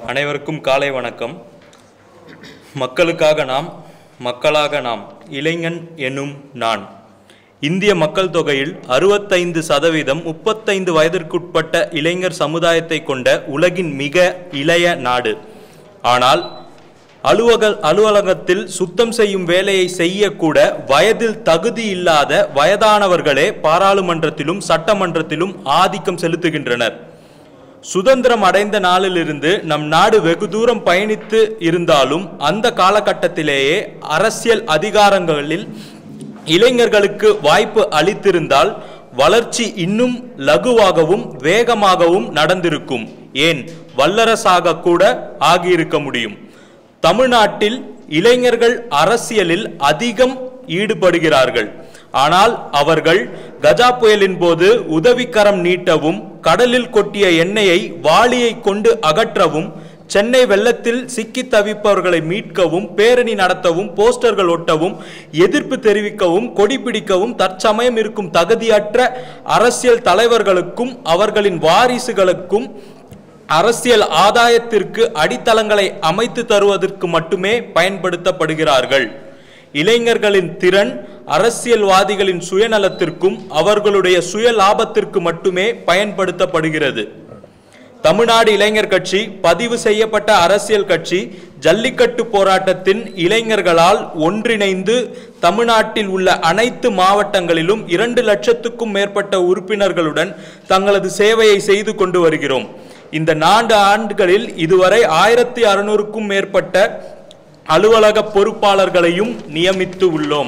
அனைவருக்கும் காலை வணக்கம் மக்களுக்காக நாம் மக்களாக நாம் இளைஞன் எனும் நான் இந்திய மக்கள் தொகையில் அறுபத்தைந்து சதவீதம் முப்பத்தைந்து வயதிற்குட்பட்ட இளைஞர் சமுதாயத்தை கொண்ட உலகின் மிக இளைய நாடு ஆனால் அலுவலக அலுவலகத்தில் சுத்தம் செய்யும் வேலையை செய்யக்கூட வயதில் தகுதி இல்லாத வயதானவர்களே பாராளுமன்றத்திலும் சட்டமன்றத்திலும் ஆதிக்கம் செலுத்துகின்றனர் சுதந்திரம் அடைந்த நாளிலிருந்து நம் நாடு வெகு தூரம் பயணித்து இருந்தாலும் அந்த காலகட்டத்திலேயே அரசியல் அதிகாரங்களில் இளைஞர்களுக்கு வாய்ப்பு அளித்திருந்தால் வளர்ச்சி இன்னும் லகுவாகவும் வேகமாகவும் நடந்திருக்கும் ஏன் வல்லரசாக கூட ஆகியிருக்க முடியும் தமிழ்நாட்டில் இளைஞர்கள் அரசியலில் அதிகம் ஈடுபடுகிறார்கள் ஆனால் அவர்கள் கஜா புயலின் போது உதவிக்கரம் நீட்டவும் கடலில் கொட்டிய எண்ணெயை வாளியை கொண்டு அகற்றவும் சென்னை வெள்ளத்தில் சிக்கி தவிப்பவர்களை மீட்கவும் பேரணி நடத்தவும் போஸ்டர்கள் ஒட்டவும் எதிர்ப்பு தெரிவிக்கவும் கொடி பிடிக்கவும் தற்சமயம் இருக்கும் தகுதியற்ற அரசியல் தலைவர்களுக்கும் அவர்களின் வாரிசுகளுக்கும் அரசியல் ஆதாயத்திற்கு அடித்தளங்களை அமைத்து தருவதற்கு மட்டுமே பயன்படுத்தப்படுகிறார்கள் இளைஞர்களின் திறன் அரசியல்வாதிகளின் சுயநலத்திற்கும் அவர்களுடைய சுய லாபத்திற்கு மட்டுமே பயன்படுத்தப்படுகிறது தமிழ்நாடு இளைஞர் கட்சி பதிவு செய்யப்பட்ட அரசியல் கட்சி ஜல்லிக்கட்டு போராட்டத்தின் இளைஞர்களால் ஒன்றிணைந்து தமிழ்நாட்டில் உள்ள அனைத்து மாவட்டங்களிலும் இரண்டு லட்சத்துக்கும் மேற்பட்ட உறுப்பினர்களுடன் தங்களது சேவையை செய்து கொண்டு வருகிறோம் இந்த நான்கு ஆண்டுகளில் இதுவரை ஆயிரத்தி அறுநூறுக்கும் மேற்பட்ட அலுவலக பொறுப்பாளர்களையும் நியமித்து உள்ளோம்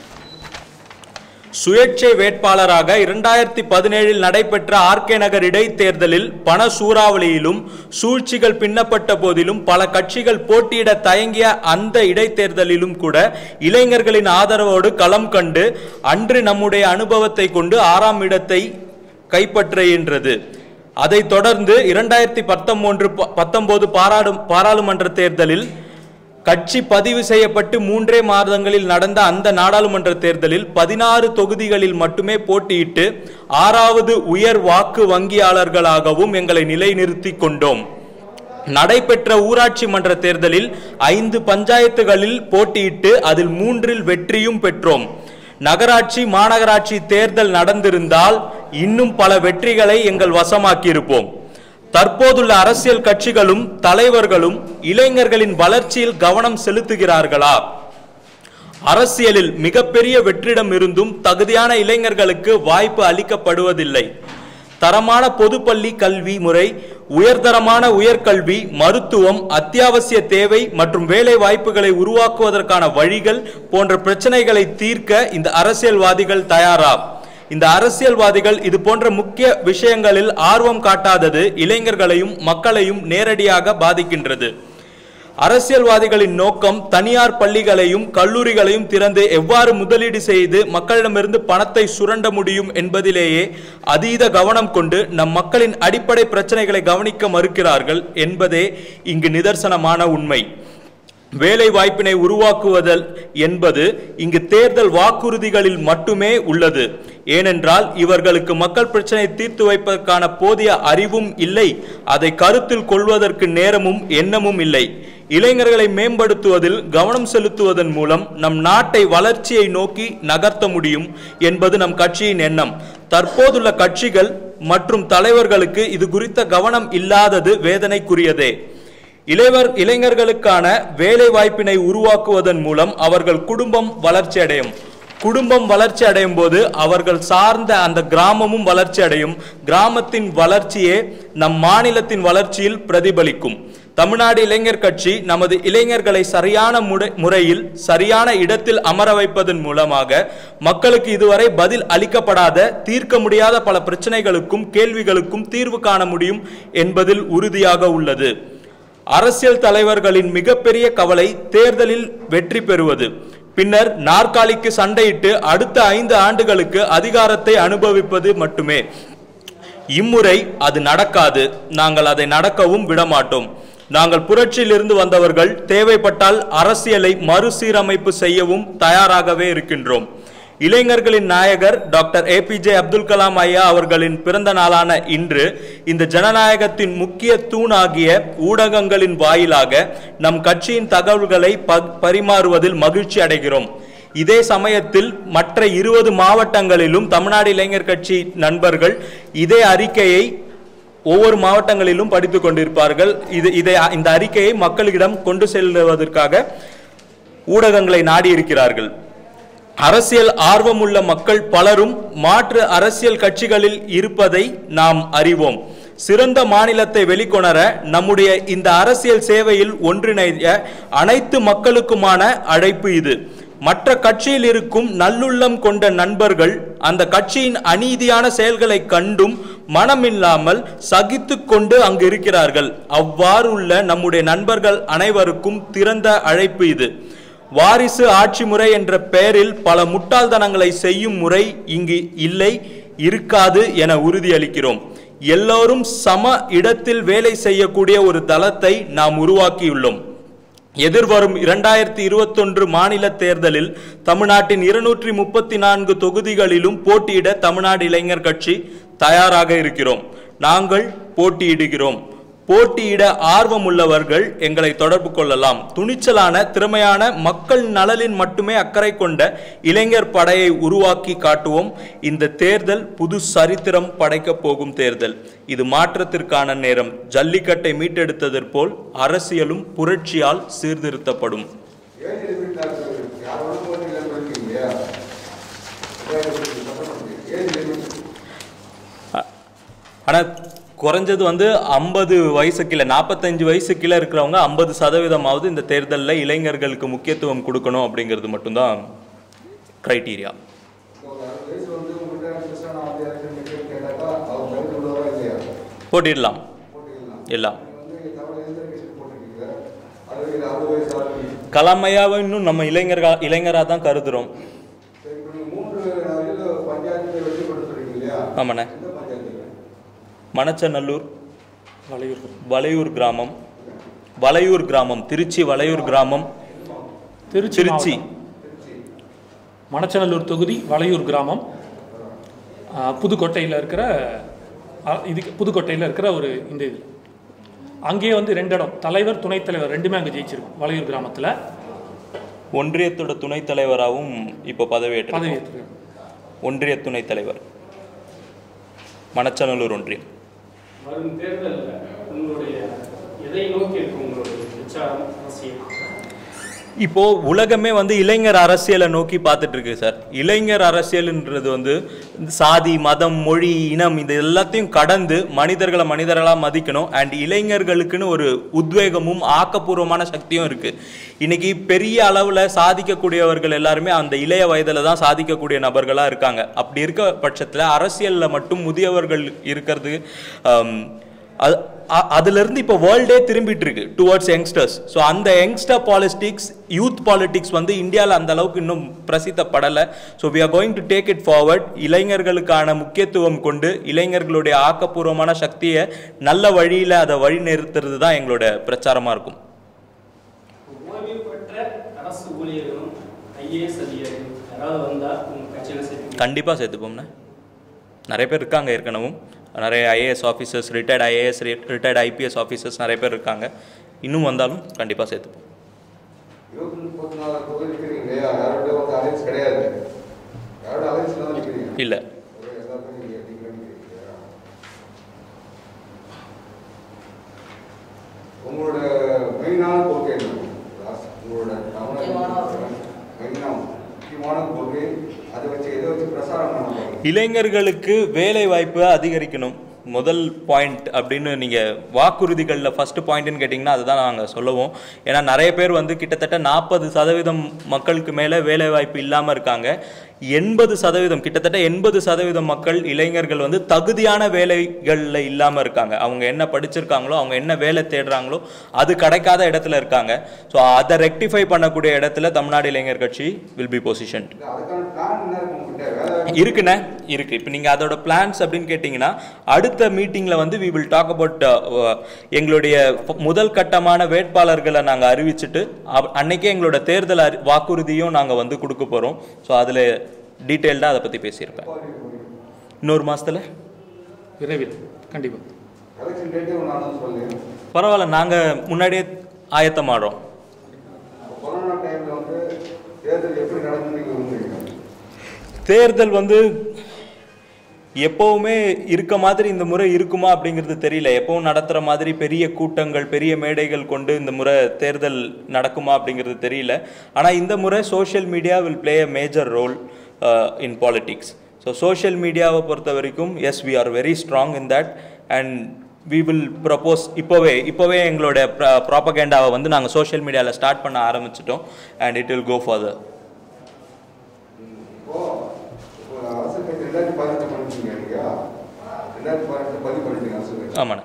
சுயேட்சை வேட்பாளராக இரண்டாயிரத்தி பதினேழில் நடைபெற்ற ஆர்கே நகர் இடைத்தேர்தலில் பண சூறாவளியிலும் சூழ்ச்சிகள் பின்னப்பட்ட போதிலும் பல கட்சிகள் போட்டியிட தயங்கிய அந்த இடைத்தேர்தலிலும் கூட இளைஞர்களின் ஆதரவோடு களம் கண்டு அன்று நம்முடைய அனுபவத்தை கொண்டு ஆறாம் இடத்தை கைப்பற்றுகின்றது அதைத் தொடர்ந்து இரண்டாயிரத்தி பத்தொன்று பத்தொன்பது பாராடு பாராளுமன்ற தேர்தலில் கட்சி பதிவு செய்யப்பட்டு மூன்றே மாதங்களில் நடந்த அந்த நாடாளுமன்ற தேர்தலில் பதினாறு தொகுதிகளில் மட்டுமே போட்டியிட்டு ஆறாவது உயர் வாக்கு வங்கியாளர்களாகவும் எங்களை நிலைநிறுத்தி கொண்டோம் நடைபெற்ற ஊராட்சி மன்ற தேர்தலில் ஐந்து பஞ்சாயத்துகளில் போட்டியிட்டு அதில் மூன்றில் வெற்றியும் பெற்றோம் நகராட்சி மாநகராட்சி தேர்தல் நடந்திருந்தால் இன்னும் பல வெற்றிகளை எங்கள் வசமாக்கியிருப்போம் தற்போதுள்ள அரசியல் கட்சிகளும் தலைவர்களும் இளைஞர்களின் வளர்ச்சியில் கவனம் செலுத்துகிறார்களா அரசியலில் மிகப்பெரிய வெற்றிடம் இருந்தும் தகுதியான இளைஞர்களுக்கு வாய்ப்பு அளிக்கப்படுவதில்லை தரமான பொதுப்பள்ளி கல்வி முறை உயர்தரமான உயர்கல்வி மருத்துவம் அத்தியாவசிய தேவை மற்றும் வேலை வாய்ப்புகளை உருவாக்குவதற்கான வழிகள் போன்ற பிரச்சனைகளை தீர்க்க இந்த அரசியல்வாதிகள் தயாரா இந்த அரசியல்வாதிகள் இது போன்ற முக்கிய விஷயங்களில் ஆர்வம் காட்டாதது இளைஞர்களையும் மக்களையும் நேரடியாக பாதிக்கின்றது அரசியல்வாதிகளின் நோக்கம் தனியார் பள்ளிகளையும் கல்லூரிகளையும் திறந்து எவ்வாறு முதலீடு செய்து மக்களிடமிருந்து பணத்தை சுரண்ட முடியும் என்பதிலேயே அதீத கவனம் கொண்டு நம் மக்களின் அடிப்படை பிரச்சனைகளை கவனிக்க மறுக்கிறார்கள் என்பதே இங்கு நிதர்சனமான உண்மை வேலை வாய்ப்பினை உருவாக்குவதல் என்பது இங்கு தேர்தல் வாக்குறுதிகளில் மட்டுமே உள்ளது ஏனென்றால் இவர்களுக்கு மக்கள் பிரச்சனை தீர்த்து வைப்பதற்கான போதிய அறிவும் இல்லை அதை கருத்தில் கொள்வதற்கு நேரமும் எண்ணமும் இல்லை இளைஞர்களை மேம்படுத்துவதில் கவனம் செலுத்துவதன் மூலம் நம் நாட்டை வளர்ச்சியை நோக்கி நகர்த்த முடியும் என்பது நம் கட்சியின் எண்ணம் தற்போதுள்ள கட்சிகள் மற்றும் தலைவர்களுக்கு இது குறித்த கவனம் இல்லாதது வேதனைக்குரியதே இளைவர் இளைஞர்களுக்கான வேலை வாய்ப்பினை உருவாக்குவதன் மூலம் அவர்கள் குடும்பம் வளர்ச்சி அடையும் குடும்பம் வளர்ச்சி அடையும் போது அவர்கள் சார்ந்த அந்த கிராமமும் வளர்ச்சி அடையும் கிராமத்தின் வளர்ச்சியே நம் மாநிலத்தின் வளர்ச்சியில் பிரதிபலிக்கும் தமிழ்நாடு இளைஞர் கட்சி நமது இளைஞர்களை சரியான முறை முறையில் சரியான இடத்தில் அமர வைப்பதன் மூலமாக மக்களுக்கு இதுவரை பதில் அளிக்கப்படாத தீர்க்க முடியாத பல பிரச்சனைகளுக்கும் கேள்விகளுக்கும் தீர்வு காண முடியும் என்பதில் உறுதியாக உள்ளது அரசியல் தலைவர்களின் மிகப்பெரிய கவலை தேர்தலில் வெற்றி பெறுவது பின்னர் நாற்காலிக்கு சண்டையிட்டு அடுத்த ஐந்து ஆண்டுகளுக்கு அதிகாரத்தை அனுபவிப்பது மட்டுமே இம்முறை அது நடக்காது நாங்கள் அதை நடக்கவும் விடமாட்டோம் நாங்கள் புரட்சியிலிருந்து வந்தவர்கள் தேவைப்பட்டால் அரசியலை மறுசீரமைப்பு செய்யவும் தயாராகவே இருக்கின்றோம் இளைஞர்களின் நாயகர் டாக்டர் ஏபிஜே அப்துல் கலாம் ஐயா அவர்களின் பிறந்த நாளான இன்று இந்த ஜனநாயகத்தின் முக்கிய தூணாகிய ஊடகங்களின் வாயிலாக நம் கட்சியின் தகவல்களை ப- பரிமாறுவதில் மகிழ்ச்சி அடைகிறோம் இதே சமயத்தில் மற்ற இருபது மாவட்டங்களிலும் தமிழ்நாடு இளைஞர் கட்சி நண்பர்கள் இதே அறிக்கையை ஒவ்வொரு மாவட்டங்களிலும் படித்துக் கொண்டிருப்பார்கள் இது இதை இந்த அறிக்கையை மக்களிடம் கொண்டு செல்வதற்காக ஊடகங்களை நாடி இருக்கிறார்கள் அரசியல் ஆர்வமுள்ள மக்கள் பலரும் மாற்று அரசியல் கட்சிகளில் இருப்பதை நாம் அறிவோம் சிறந்த மாநிலத்தை வெளிக்கொணர நம்முடைய இந்த அரசியல் சேவையில் ஒன்றிணைய அனைத்து மக்களுக்குமான அழைப்பு இது மற்ற கட்சியில் இருக்கும் நல்லுள்ளம் கொண்ட நண்பர்கள் அந்த கட்சியின் அநீதியான செயல்களை கண்டும் மனமில்லாமல் சகித்துக் கொண்டு அங்கு இருக்கிறார்கள் அவ்வாறு உள்ள நம்முடைய நண்பர்கள் அனைவருக்கும் திறந்த அழைப்பு இது வாரிசு ஆட்சி முறை என்ற பெயரில் பல முட்டாள்தனங்களை செய்யும் முறை இங்கு இல்லை இருக்காது என உறுதியளிக்கிறோம் எல்லோரும் சம இடத்தில் வேலை செய்யக்கூடிய ஒரு தளத்தை நாம் உருவாக்கியுள்ளோம் எதிர்வரும் இரண்டாயிரத்தி இருபத்தொன்று மாநில தேர்தலில் தமிழ்நாட்டின் இருநூற்றி முப்பத்தி நான்கு தொகுதிகளிலும் போட்டியிட தமிழ்நாடு இளைஞர் கட்சி தயாராக இருக்கிறோம் நாங்கள் போட்டியிடுகிறோம் போட்டியிட ஆர்வமுள்ளவர்கள் எங்களை தொடர்பு கொள்ளலாம் துணிச்சலான திறமையான மக்கள் நலனில் மட்டுமே அக்கறை கொண்ட இளைஞர் படையை உருவாக்கி காட்டுவோம் இந்த தேர்தல் புது சரித்திரம் படைக்கப் போகும் தேர்தல் இது மாற்றத்திற்கான நேரம் ஜல்லிக்கட்டை மீட்டெடுத்ததற் போல் அரசியலும் புரட்சியால் சீர்திருத்தப்படும் ஏஜ் லிமிட் யாரோட போட்டியில் இருக்கீங்க இல்லையா ஏஜ் லிமிட் ஆனால் குறைஞ்சது வந்து ஐம்பது வயசு கீழே நாற்பத்தஞ்சு வயசு கீழே இருக்கிறவங்க ஐம்பது சதவீதமாவது இந்த தேர்தலில் இளைஞர்களுக்கு முக்கியத்துவம் கொடுக்கணும் அப்படிங்கிறது மட்டும்தான் க்ரைட்டீரியா ஒரு அறுபது வயசு வந்து உங்கள்கிட்ட கிருஷ்ணா நான் வந்து எனக்கு கேட்டாக்கா அவர் கருத்து உள்ளவரா இல்லையா போட்டிடலாம் போட்டிக்கலாம் எல்லாம் நீங்க வந்து தமிழ் இளைஞர் கட்சி போட்டிருக்கீங்க அது அறுபது வயசு ஆகுது கலாமையாவை இன்னும் நம்ம இளைஞர்கள் இளைஞராக தான் கருதுகிறோம் சரி இப்போ நீங்கள் மூன்று இதில் பஞ்சாயத்து வெற்றி பெற்று சொல்றீங்க இல்லையா ஆமாண்ணே எந்த பஞ்சாயத்து மணச்சநல்லூர் வளையூர் வளையூர் கிராமம் வளையூர் கிராமம் திருச்சி வளையூர் கிராமம் திருச்சி திருச்சி மாவட்டம். மணச்சநல்லூர் தொகுதி வளையூர் கிராமம் ஆ, புதுக்கோட்டையில் இருக்கிற ஆ, இதுக்கு புதுக்கோட்டையில் இருக்கிற ஒரு இந்த இது அங்கேயே வந்து ரெண்டு இடம் தலைவர் துணைத் தலைவர் ரெண்டுமே அங்கே ஜெயிச்சிருக்கும் வளையூர் கிராமத்தில் ஒன்றியத்தோட துணைத் தலைவராகவும் இப்போ பதவியேற்று பதவி ஏற்றிருக்காங்க ஒன்றிய துணைத் தலைவர் மணச்சநல்லூர் ஒன்றியம் வரும் தேர்தலில் உங்களுடைய எதை நோக்கி இருக்கு உங்களுடைய பிரச்சாரம் அரசியல் இப்போ உலகமே வந்து இளைஞர் அரசியலை நோக்கி பார்த்துட்டு இருக்கு சார் இளைஞர் அரசியல்ன்றது வந்து சாதி மதம் மொழி இனம் இது எல்லாத்தையும் கடந்து மனிதர்களை மனிதர்களாக மதிக்கணும் அண்ட் இளைஞர்களுக்குன்னு ஒரு உத்வேகமும் ஆக்கப்பூர்வமான சக்தியும் இருக்கு இன்னைக்கு பெரிய அளவில் சாதிக்கக்கூடியவர்கள் எல்லாருமே அந்த இளைய வயதில் தான் சாதிக்கக்கூடிய நபர்களாக இருக்காங்க அப்படி இருக்க பட்சத்தில் அரசியலில் மட்டும் முதியவர்கள் இருக்கிறது ஆம், அது அ- அதிலிருந்து இப்போ வேர்ல்டே திரும்பிட்டு இருக்கு டுவர்ட்ஸ் யங்ஸ்டர்ஸ் ஸோ அந்த யங்ஸ்டர் பாலிட்டிக்ஸ் யூத் பாலிட்டிக்ஸ் வந்து இந்தியாவில் அந்த அளவுக்கு இன்னும் பிரசித்தப்படலை so we are going to take it forward இளைஞர்களுக்கான முக்கியத்துவம் கொண்டு இளைஞர்களுடைய ஆக்கப்பூர்வமான சக்தியை நல்ல வழியில் அதை வழி நிறுத்துறது தான் எங்களோட பிரச்சாரமாக இருக்கும் ஓய்வு பெற்ற அரசு ஊழியர்களும் ஐஏஎஸ் அதிகாரிகள் யாராவது வந்தால் உங்கள் கட்சியில் சேர்த்து கண்டிப்பாக சேர்த்துப்போம்ண்ணே நிறைய பேர் இருக்காங்க ஏற்கனவும் நிறைய IAS officers retired IAS retired IPS officers நிறைய பேர் இருக்காங்க இன்னும் வந்தாலும் கண்டிப்பாக சேர்த்துப்போம் இருபத்தி முப்பத்தி நாலு தொகுதி நிற்கிறீங்க இல்லையா யாரோட வந்து அலைன்ஸ் கிடையாது யாரோட அலைன்ஸ்ல தான் நிற்கிறீங்க இல்லை ஒரு எல்லாருக்கும் நீங்க நீங்க நிற்கிறீங்க உங்களோட மெயினான கொள்கை என்ன ராஸ்- உங்களோட மெயினான முக்கியமான கொள்கை அதை வச்சு எதை வச்சு பிரசாரம் பண்ண போறீங்க இளைஞர்களுக்கு வேலை வாய்ப்பு அதிகரிக்கணும் முதல் பாயிண்ட் அப்படின்னு நீங்கள் வாக்குறுதிகளில் ஃபர்ஸ்ட் பாயிண்ட்னு கேட்டிங்கன்னா அதுதான் நாங்கள் சொல்லுவோம் ஏன்னா நிறைய பேர் வந்து கிட்டத்தட்ட நாற்பது சதவீதம் மக்களுக்கு மேலே வேலை வாய்ப்பு இல்லாமல் இருக்காங்க எண்பது சதவீதம் கிட்டத்தட்ட எண்பது சதவீதம் மக்கள் இளைஞர்கள் வந்து தகுதியான வேலைகளில் இல்லாமல் இருக்காங்க அவங்க என்ன படிச்சிருக்காங்களோ அவங்க என்ன வேலை தேடுறாங்களோ அது கிடைக்காத இடத்துல இருக்காங்க ஸோ அதை ரெக்டிஃபை பண்ணக்கூடிய இடத்துல தமிழ்நாடு இளைஞர் கட்சி வில் பி பொசிஷன் இல்ல, அதுக்கான பிளான் என்ன இருக்கு உங்ககிட்ட வேலை இருக்குண்ணே இருக்கு இப்போ நீங்கள் அதோட பிளான்ஸ் அப்படின்னு கேட்டிங்கன்னா அடுத்த மீட்டிங்கில் வந்து வி வில் டாக் அபவுட் எங்களுடைய ஃப- முதல் கட்டமான வேட்பாளர்களை நாங்கள் அறிவிச்சிட்டு அவ்- அன்னைக்கே எங்களோட தேர்தல் அறி வாக்குறுதியும் நாங்கள் வந்து கொடுக்க போகிறோம் ஸோ அதில் டீட்டெயில்டாக அதை பற்றி பேசியிருப்பேன் இன்னொரு மாதத்தில் விரைவில் கண்டிப்பாக எலெக்ஷன் டேட்டே ஒன்று அனௌன்ஸ் பண்ணலையா பரவாயில்ல நாங்கள் முன்னாடியே ஆயத்தமாடுறோம் கொரோனா டைமில் வந்து தேர்தல் எப்படி நடக்கும்னு நீங்கள் விரும்புறீங்க தேர்தல் வந்து எப்போவுமே இருக்க மாதிரி இந்த முறை இருக்குமா அப்படிங்கிறது தெரியல எப்பவும் நடத்துகிற மாதிரி பெரிய கூட்டங்கள் பெரிய மேடைகள் கொண்டு இந்த முறை தேர்தல் நடக்குமா அப்படிங்கிறது தெரியல ஆனால் இந்த முறை social media will play a major role in politics so social மீடியாவை பொறுத்த வரைக்கும் yes we are very strong in that and we will propose இப்போவே இப்போவே எங்களோட ப்ராப்பகேண்டாவை வந்து நாங்கள் சோஷியல் மீடியாவில் ஸ்டார்ட் பண்ண ஆரம்பிச்சிட்டோம் and it will go further இப்போ இப்போ அரசு கட்சி ரெண்டாயிரத்தி பதினெட்டு பண்ணிட்டீங்க இல்லையா ரெண்டாயிரத்தி பதினெட்டு பதிவு பண்ணிட்டீங்க அரசு கட்சி ஆமாண்ணே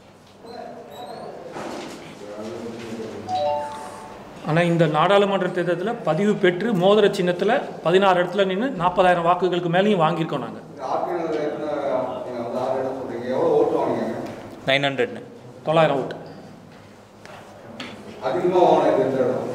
ஆனால் இந்த நாடாளுமன்ற தேர்தலில் பதிவு பெற்று மோதிர சின்னத்தில் பதினாறு இடத்துல நின்று நாற்பதாயிரம் வாக்குகளுக்கு மேலேயும் வாங்கியிருக்கோம் நாங்கள் இந்த ஆர்கே நகர் எத்தனை நீங்க வந்து ஆறு இடம் சொல்றீங்க எவ்வளோ ஓட்டு வாங்கினீங்க நைன் ஹண்ட்ரட்ண்ணே தொள்ளாயிரம் ஓட்டு அதிகமாக வாங்கினது எந்த இடம்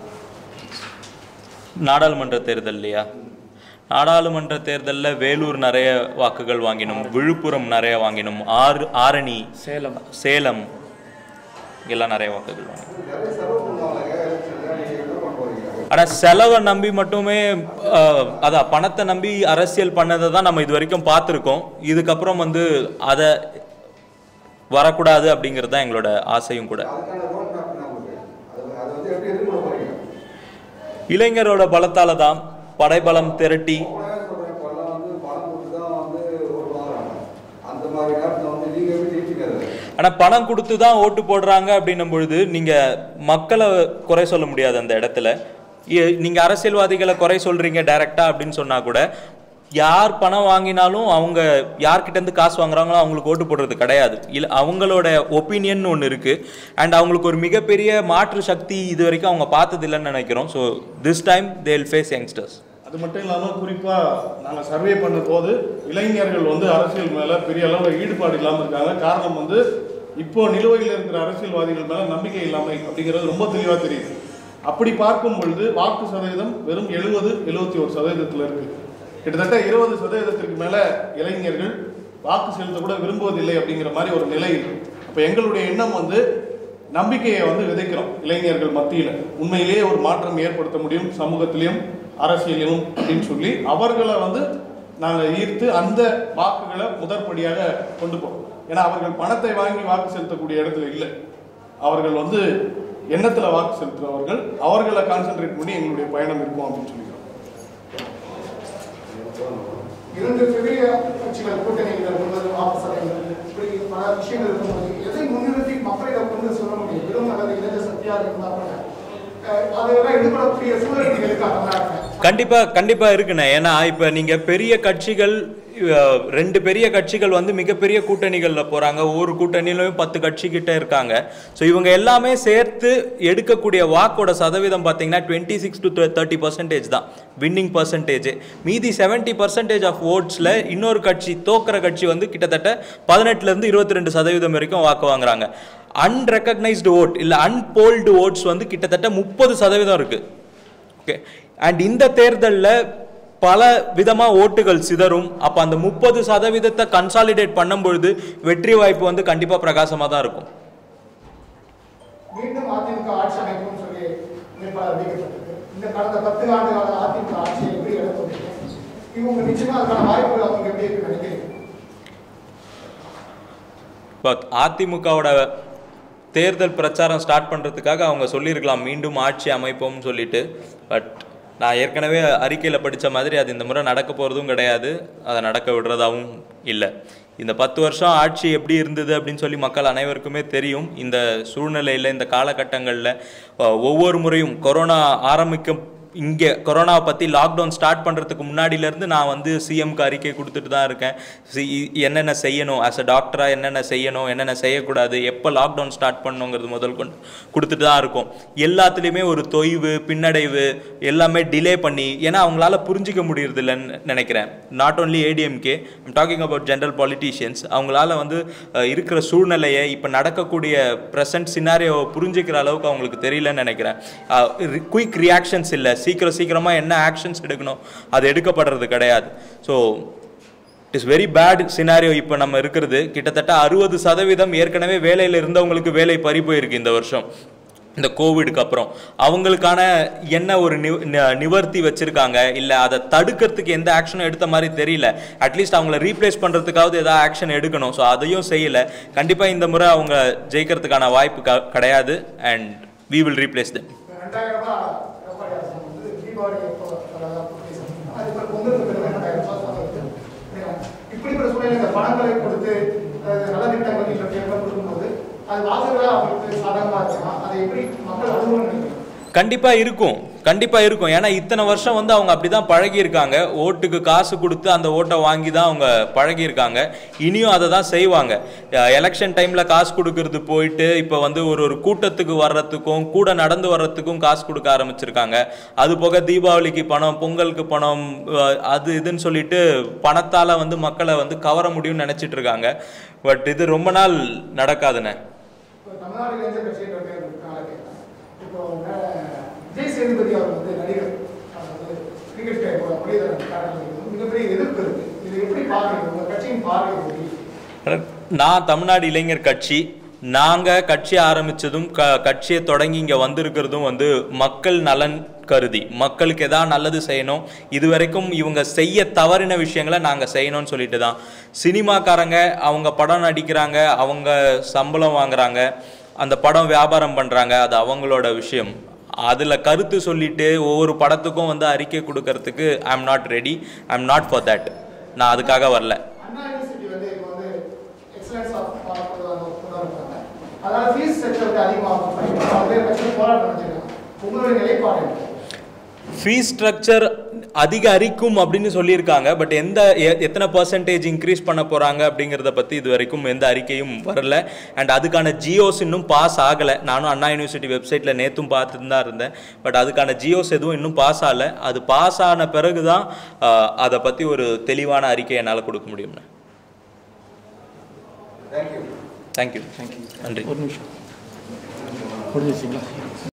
நாடாளுமன்ற தேர்தல் இல்லையா நாடாளுமன்ற தேர்தலில் வேலூர் நிறைய வாக்குகள் வாங்கினோம் விழுப்புரம் நிறைய வாங்கினோம் ஆறு ஆரணி சேலம் சேலம் எல்லாம் நிறைய வாக்குகள் வாங்கினோம் நிறைய செலவு பண்ணுவாங்க எலெக்ஷனில் நீங்கள் என்ன பண்ண போறீங்க ஆனால் செலவை நம்பி மட்டுமே அஹ், அதான் பணத்தை நம்பி அரசியல் பண்ணதை தான் நம்ம இது வரைக்கும் பார்த்துருக்கோம் இதுக்கப்புறம் வந்து அதை வரக்கூடாது அப்படிங்கிறது தான் எங்களோட ஆசையும் கூட அதுக்கான ரோட் மேப் நமக்கு அது அதை வந்து எப்படி எதிர்கொள்ள போறீங்க இளைஞரோட பலத்தால தான் படைபலம் திரட்டி உடனே சொல்றேன் இப்போல்லாம் வந்து பணம் கொடுத்து தான் வந்து ஓட்டு வாங்குறாங்க அந்த மாதிரி நேரத்தில் வந்து நீங்கள் எப்படி ஜெயிச்சீங்க அதை ஆனா பணம் கொடுத்து தான் ஓட்டு போடுறாங்க அப்படின்னும் பொழுது நீங்க மக்களை குறை சொல்ல முடியாது அந்த இடத்துல இ- நீங்க அரசியல்வாதிகளை குறை சொல்றீங்க டைரக்டா அப்படின்னு சொன்னா கூட யார் பணம் வாங்கினாலும் அவங்க யார்கிட்ட இருந்து காசு வாங்குறாங்களோ அவங்களுக்கு ஓட்டு போடுறது கிடையாது இல்ல அவங்களோட ஒப்பீனியன் ஒன்று இருக்கு அண்ட் அவங்களுக்கு ஒரு மிகப்பெரிய மாற்று சக்தி இது வரைக்கும் அவங்க பார்த்தது இல்லைன்னு நினைக்கிறோம் so this time they'll face youngsters அது மட்டும் இல்லாமல் குறிப்பாக நாங்கள் சர்வே பண்ண போது இளைஞர்கள் வந்து அரசியல் மேலே பெரிய அளவில் ஈடுபாடு இல்லாமல் இருக்காங்க காரணம் வந்து இப்போ நிலுவையில் இருக்கிற அரசியல்வாதிகள் மேலே நம்பிக்கை இல்லாமை அப்படிங்கிறது ரொம்ப தெளிவாக தெரியுது அப்படி பார்க்கும் பொழுது வாக்கு சதவீதம் வெறும் எழுபது எழுபத்தி ஒரு சதவீதத்தில் இருக்கு கிட்டத்தட்ட இருபது சதவீதத்திற்கு மேலே இளைஞர்கள் வாக்கு செலுத்த கூட விரும்புவதில்லை அப்படிங்கிற மாதிரி ஒரு நிலை இருக்கு அப்போ எங்களுடைய எண்ணம் வந்து நம்பிக்கையை வந்து விதைக்கிறோம் இளைஞர்கள் மத்தியில் உண்மையிலேயே ஒரு மாற்றம் ஏற்படுத்த முடியும் சமூகத்திலையும் அரசியலிலும் அப்படின்னு சொல்லி அவர்களை வந்து நாங்கள் ஈர்த்து அந்த வாக்குகளை முதற்படியாக கொண்டு போகிறோம் ஏன்னா அவர்கள் பணத்தை வாங்கி வாக்கு செலுத்தக்கூடிய இடத்துல இல்லை அவர்கள் வந்து எண்ணத்தில் வாக்கு செலுத்துறவர்கள் அவர்களை கான்சென்ட்ரேட் பண்ணி எங்களுடைய பயணம் இருக்கும் அப்படின்னு சொல்லிக்கிறோம் இரண்டு பெரிய கட்சிகள் கூட்டணிகள் கொண்டது வாபஸ் அடைந்தது இப்படி பல விஷயங்கள் இருக்கும்போது எதை முன்னிறுத்தி மக்களிடம் கொண்டு சொல்ல முடியும் வெறும் அல்லது இளைஞ சக்தியாக இருந்தால் கூட அஹ், அதெல்லாம் எடுபடக்கூடிய சூழல் இருக்காங்க கண்டிப்பா கண்டிப்பா இருக்குண்ணே ஏன்னா இப்ப நீங்க பெரிய கட்சிகள் அஹ், ரெண்டு பெரிய கட்சிகள் வந்து மிகப்பெரிய கூட்டணிகள்ல போறாங்க ஒவ்வொரு கூட்டணியிலும் பத்து கட்சி கிட்ட இருக்காங்க ஸோ இவங்க எல்லாமே சேர்த்து எடுக்கக்கூடிய வாக்கோட சதவீதம் பார்த்தீங்கன்னா twenty six to thirty percentage தான் வின்னிங் பர்சன்டேஜ் மீதி செவன்ட்டி பர்சன்டேஜ் ஆஃப் ஓட்ஸில் இன்னொரு கட்சி தோக்குற கட்சி வந்து கிட்டத்தட்ட பதினெட்டுல இருந்து இருபத்தி ரெண்டு சதவீதம் வரைக்கும் வாக்கு வாங்குறாங்க அன்ரெக்கக்னைஸ்டு ஓட் இல்லை அன்போல்டு ஓட்ஸ் வந்து கிட்டத்தட்ட முப்பது சதவீதம் இருக்கு ஓகே அண்ட் இந்த தேர்தலில் பல விதமாக ஓட்டுகள் சிதறும் அப்போ அந்த முப்பது சதவீதத்தை கன்சாலிடேட் பண்ணும்பொழுது வெற்றி வாய்ப்பு வந்து கண்டிப்பாக பிரகாசமாக தான் இருக்கும் மீண்டும் அதிமுக ஆட்சி அமைக்கும் சொல்லி வேட்பாளர் அறிவிக்கப்பட்டது இந்த கடந்த பத்து ஆண்டு கால அதிமுக ஆட்சியை எப்படி எடுத்து இவங்க நிச்சயமா அதுக்கான வாய்ப்புகள் அவங்க எப்படி இருக்கு நினைக்கிறீங்க இப்போ அதிமுகவோட தேர்தல் பிரச்சாரம் ஸ்டார்ட் பண்ணுறதுக்காக அவங்க சொல்லியிருக்கலாம் மீண்டும் ஆட்சி அமைப்போம்னு சொல்லிட்டு பட் நான் ஏற்கனவே அறிக்கையில் படித்த மாதிரி அது இந்த முறை நடக்க போகிறதும் கிடையாது அதை நடக்க விடுறதாவும் இல்லை இந்த பத்து வருஷம் ஆட்சி எப்படி இருந்தது அப்படின்னு சொல்லி மக்கள் அனைவருக்குமே தெரியும் இந்த சூழ்நிலையில் இந்த காலகட்டங்களில் அஹ், ஒவ்வொரு முறையும் கொரோனா ஆரம்பிக்கும் இங்கே கொரோனாவை பற்றி லாக்டவுன் ஸ்டார்ட் பண்ணுறதுக்கு முன்னாடியிலேருந்து நான் வந்து சிஎம்க்கு அறிக்கை கொடுத்துட்டு தான் இருக்கேன் சி என்னென்ன செய்யணும் ஆஸ் அ டாக்டராக என்னென்ன செய்யணும் என்னென்ன செய்யக்கூடாது எப்போ லாக்டவுன் ஸ்டார்ட் பண்ணணுங்கிறது முதல் கொண்டு கொடுத்துட்டு தான் இருக்கோம் எல்லாத்துலேயுமே ஒரு தொய்வு பின்னடைவு எல்லாமே டிலே பண்ணி ஏன்னா அவங்களால புரிஞ்சிக்க முடியறதில்லன்னு நினைக்கிறேன் not only ADMK I'm talking about general politicians அவங்களால வந்து அஹ், இருக்கிற சூழ்நிலையை இப்போ நடக்கக்கூடிய ப்ரெசன்ட் சினாரியோவை புரிஞ்சுக்கிற அளவுக்கு அவங்களுக்கு தெரியலன்னு நினைக்கிறேன் குயிக் ரியாக்ஷன்ஸ் இல்லை சீக்கிரம் சீக்கிரமாக என்ன ஆக்ஷன்ஸ் எடுக்கணும் அது எடுக்கப்படுறது கிடையாது so it is very bad scenario இப்போ நம்ம இருக்கிறது கிட்டத்தட்ட அறுபது சதவீதம் ஏற்கனவே வேலையில் இருந்தவங்களுக்கு வேலை பறி போயிருக்கு இந்த வருஷம் இந்த கோவிடுக்கு அப்புறம் அவங்களுக்கான என்ன ஒரு நிவ- நி- நிவர்த்தி வச்சிருக்காங்க இல்லை அதை தடுக்கிறதுக்கு எந்த ஆக்ஷனும் எடுத்த மாதிரி தெரியல அட்லீஸ்ட் அவங்கள ரீப்ளேஸ் பண்ணுறதுக்காவது ஏதாவது ஆக்ஷன் எடுக்கணும் ஸோ அதையும் செய்யல கண்டிப்பாக இந்த முறை அவங்க ஜெயிக்கிறதுக்கான வாய்ப்பு க- கிடையாது and we will replace them ரெண்டாயிரம் ரூபாய் எடப்பாடி அரசாங்கம் வந்து தீபாவளி எப்போ அதாவது அப்படி சொன்னாங்க. அது இப்போ பொங்கலுக்கு பிறகு ரெண்டாயிரம் ரூபாய் தராங்க. இல்லையா? இப்படிப்பட்ட சூழ்நிலை இந்த பணங்களை கொடுத்து அஹ், நல திட்டங்கள் இந்த பேர்ல கொடுக்கும்போது அது வாசகர்களா அவங்களுக்கு சாதகமா இருக்குமா அதை எப்படி மக்கள் அனுபவம் நினைக்கிறீங்க கண்டிப்பா இருக்கும் கண்டிப்பா இருக்கும் ஏன்னா இத்தனை வருஷம் வந்து அவங்க அப்படிதான் பழகி இருக்காங்க ஓட்டுக்கு காசு கொடுத்து அந்த ஓட்டை வாங்கி தான் அவங்க பழகி இருக்காங்க இனியும் அதை தான் செய்வாங்க எலெக்ஷன் டைம்ல காசு கொடுக்கறது போயிட்டு இப்போ வந்து ஒரு ஒரு கூட்டத்துக்கு வர்றதுக்கும் கூட நடந்து வர்றதுக்கும் காசு கொடுக்க ஆரம்பிச்சிருக்காங்க அது போக தீபாவளிக்கு பணம் பொங்கலுக்கு பணம் அஹ், அது இதுன்னு சொல்லிட்டு பணத்தால வந்து மக்களை வந்து கவர முடியும்னு நினைச்சிட்டு இருக்காங்க பட் இது ரொம்ப நாள் நடக்காதுண்ணே இப்போ தமிழ்நாடு இளைஞர் கட்சின்ற பேர் இருக்காங்க கேட்குறேன் இப்போ அஹ், விஜய் சேதுபதி அவர் வந்து நடிகர் அவர் வந்து கிரிக்கெட் முரளிதரன் காரணம் மிகப்பெரிய எதிர்ப்பு இருக்கு இதை எப்படி பார்க்குறீங்க உங்க கட்சியின் பார்வை எப்படி நான் தமிழ்நாடு இளைஞர் கட்சி நாங்கள் கட்சி ஆரம்பித்ததும் க கட்சியை தொடங்கி இங்கே வந்திருக்கிறதும் வந்து மக்கள் நலன் கருதி மக்களுக்கு எதாவது நல்லது செய்யணும் இதுவரைக்கும் இவங்க செய்ய தவறின விஷயங்களை நாங்கள் செய்யணும்னு சொல்லிட்டு தான் சினிமாக்காரங்க அவங்க படம் நடிக்கிறாங்க அவங்க சம்பளம் வாங்குறாங்க அந்த படம் வியாபாரம் பண்ணுறாங்க அது அவங்களோட விஷயம் அதில் கருத்து சொல்லிட்டு ஒவ்வொரு படத்துக்கும் வந்து அறிக்கை கொடுக்கறதுக்கு I am not ready I am not for that நான் அதுக்காக வரல அண்ணா யூனிவர்சிட்டி வந்து இப்போ வந்து எக்ஸலன்ஸ் ஆஃப் கொண்டு இருக்காங்க அதனால ஃபீஸ் ஸ்ட்ரக்சர் வந்து அதிகமாகும் பல பேர் கட்சி போராட்டம் வச்சிருக்காங்க உங்களுடைய நிலைப்பாடு என்ன? ஃபீஸ் ஸ்ட்ரக்சர் அதிகரிக்கும் அப்படின்னு சொல்லியிருக்காங்க பட் எந்த எ- எத்தனை பர்சன்டேஜ் இன்க்ரீஸ் பண்ண போகிறாங்க அப்படிங்கிறத பற்றி இது வரைக்கும் எந்த அறிக்கையும் வரல அண்ட் அதுக்கான ஜியோஸ் இன்னும் பாஸ் ஆகலை நானும் அண்ணா யூனிவர்சிட்டி வெப்சைட்டில் நேற்றும் பார்த்துட்டு தான் இருந்தேன் பட் அதுக்கான ஜியோஸ் எதுவும் இன்னும் பாஸ் ஆகலை அது பாஸ் ஆன பிறகு தான் அதை பற்றி ஒரு தெளிவான அறிக்கை என்னால் கொடுக்க முடியும்ண்ணே தேங்க்யூ தேங்க்யூ தேங்க்யூ நன்றி ஒரு நிமிஷம் முடிஞ்சிச்சிங்களா